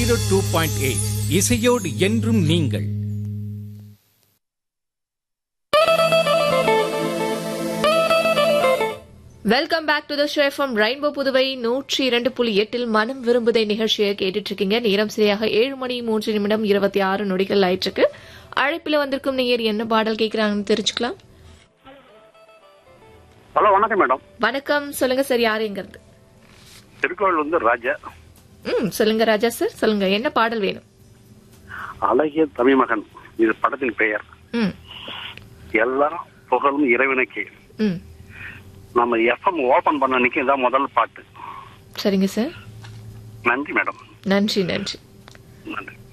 zero two point eight இசையோடு என்றும் நீங்கள் welcome back to the show FM rainbow Puduvai நூற்றி இரண்டு புள்ளி எட்டில் மனம் விரும்புதை நிகழ்ச்சியை கேட்டுட்டு இருக்கீங்க நேரம் சரியாக ஏழு மணி மூன்று நிமிடம் இருபத்தி ஆறு நொடிகள் ஆயிட்டு இருக்கு அழைப்பில் வந்திருக்கும் நேயர் என்ன பாடல் கேட்கறாங்கன்னு தெரிஞ்சுக்கலாம் ஹலோ வணக்கம் மேடம் வணக்கம் சொல்லுங்க சார் யாருங்கிறது திருக்கோவில் வந்து ராஜா ம் சொல்லுங்க ராஜா சார் சொல்லுங்க என்ன பாடல் வேணும் அழகிய தமிழ் மகன் இது படத்தின் பெயர் ம் எல்லாம் புகழும் இறைவனுக்கு ம் நம்ம எஃப்எம் ஓபன் பண்ண அன்னைக்கு இதான் முதல் பாட்டு சரிங்க சார் நன்றி மேடம் நன்றி நன்றி நன்றி